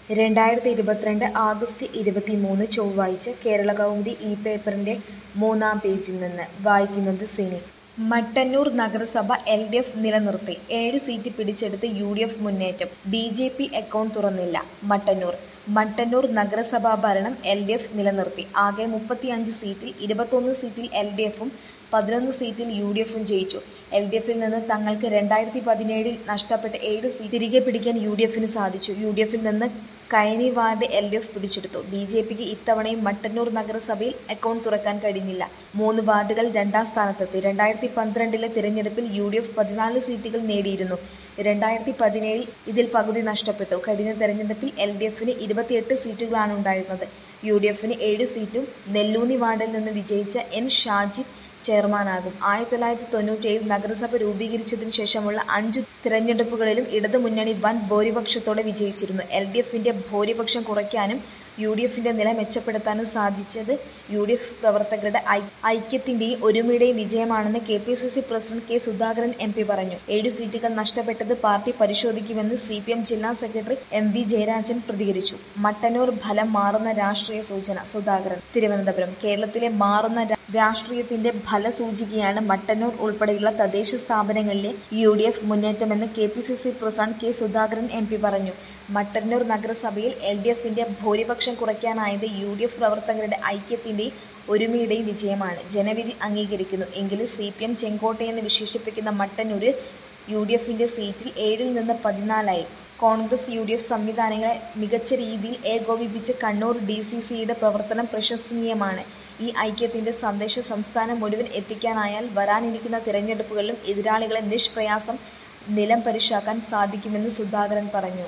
രണ്ടായിരത്തി ഇരുപത്തിരണ്ട് ആഗസ്റ്റ് ഇരുപത്തിമൂന്ന് ചൊവ്വാഴ്ച കേരള കൗമുദി ഈ പേപ്പറിന്റെ മൂന്നാം പേജിൽ നിന്ന് വായിക്കുന്നത് സിനി മട്ടന്നൂർ നഗരസഭ എൽ ഡി എഫ് നിലനിർത്തി ഏഴു സീറ്റ് പിടിച്ചെടുത്ത് യു ഡി എഫ് മുന്നേറ്റം ബി ജെ പി അക്കൗണ്ട് തുറന്നില്ല മട്ടന്നൂർ മട്ടന്നൂർ നഗരസഭാ ഭരണം എൽ ഡി എഫ് നിലനിർത്തി ആകെ മുപ്പത്തിയഞ്ച് സീറ്റിൽ ഇരുപത്തൊന്ന് സീറ്റിൽ എൽ ഡി എഫും പതിനൊന്ന് സീറ്റിൽ യു ഡി എഫും ജയിച്ചു എൽ ഡി എഫിൽ നിന്ന് തങ്ങൾക്ക് രണ്ടായിരത്തി പതിനേഴിൽ നഷ്ടപ്പെട്ട ഏഴ് സീറ്റ് തിരികെ പിടിക്കാൻ യു ഡി എഫിന് സാധിച്ചു യു ഡി എഫിൽ നിന്ന് Kaini ward L D F പിടിച്ചെടുത്തു ബി ജെ പിക്ക് ഇത്തവണയും മട്ടന്നൂർ നഗരസഭയിൽ അക്കൗണ്ട് തുറക്കാൻ കഴിഞ്ഞില്ല മൂന്ന് വാർഡുകൾ രണ്ടാം സ്ഥാനത്തെത്തി രണ്ടായിരത്തി പന്ത്രണ്ടിലെ തിരഞ്ഞെടുപ്പിൽ യു ഡി എഫ് പതിനാല് സീറ്റുകൾ നേടിയിരുന്നു രണ്ടായിരത്തി പതിനേഴിൽ ഇതിൽ പകുതി നഷ്ടപ്പെട്ടു കഴിഞ്ഞ തെരഞ്ഞെടുപ്പിൽ എൽ ഡി എഫിന് ഇരുപത്തിയെട്ട് സീറ്റുകളാണ് ഉണ്ടായിരുന്നത് യു ഡി എഫിന് ഏഴ് സീറ്റും നെല്ലൂന്നി വാർഡിൽ നിന്ന് വിജയിച്ച എൻ ഷാജിദ് ചെയർമാനാകും ആയിരത്തി തൊള്ളായിരത്തി തൊണ്ണൂറ്റേഴിൽ നഗരസഭ രൂപീകരിച്ചതിന് ശേഷമുള്ള അഞ്ചു തിരഞ്ഞെടുപ്പുകളിലും ഇടതു മുന്നണി വൻ ഭൂരിപക്ഷത്തോടെ വിജയിച്ചിരുന്നു എൽ ഡി എഫിന്റെ ഭൂരിപക്ഷം കുറയ്ക്കാനും യു ഡി എഫിന്റെ നില മെച്ചപ്പെടുത്താനും സാധിച്ചത് യു ഡി എഫ് പ്രവർത്തകരുടെ ഐ- ഐക്യത്തിന്റെയും ഒരുമയുടെയും വിജയമാണെന്ന് K P C C president K Sudhakaran M P പറഞ്ഞു ഏഴു സീറ്റുകൾ നഷ്ടപ്പെട്ടത് പാർട്ടി പരിശോധിക്കുമെന്ന് സി പി എം ജില്ലാ സെക്രട്ടറി എം വി ജയരാജൻ പ്രതികരിച്ചു മട്ടന്നൂർ ഫലം മാറുന്ന രാഷ്ട്രീയ സൂചന സുധാകരൻ തിരുവനന്തപുരം കേരളത്തിലെ മാറുന്ന രാ- രാഷ്ട്രീയത്തിന്റെ ഫലസൂചികയാണ് മട്ടന്നൂർ ഉൾപ്പെടെയുള്ള തദ്ദേശ സ്ഥാപനങ്ങളിലെ യു ഡി എഫ് മുന്നേറ്റമെന്ന് K P C C president K Sudhakaran M P പറഞ്ഞു മട്ടന്നൂർ നഗരസഭയിൽ എൽ ഡി എഫിന്റെ ഭൂരിപക്ഷം കുറയ്ക്കാനായത് യു ഡി എഫ് പ്രവർത്തകരുടെ ഐക്യത്തിന്റെയും ഒരുമയുടെയും വിജയമാണ് ജനവിധി അംഗീകരിക്കുന്നു എങ്കിലും സി പി എം ചെങ്കോട്ടയെന്ന് വിശേഷിപ്പിക്കുന്ന മട്ടന്നൂരിൽ യു ഡി എഫിന്റെ സീറ്റിൽ ഏഴിൽ നിന്ന് പതിനാലായി കോൺഗ്രസ് യു ഡി എഫ് സംവിധാനങ്ങളെ മികച്ച രീതിയിൽ ഏകോപിപ്പിച്ച് കണ്ണൂർ ഡി സി സിയുടെ പ്രവർത്തനം പ്രശംസനീയമാണ് ഈ ഐക്യത്തിന്റെ സന്ദേശം സംസ്ഥാനം മുഴുവൻ എത്തിക്കാനായാൽ വരാനിരിക്കുന്ന തിരഞ്ഞെടുപ്പുകളിലും എതിരാളികളെ നിഷ്പ്രയാസം നിലം പരിശാക്കാൻ സാധിക്കുമെന്ന് സുധാകരൻ പറഞ്ഞു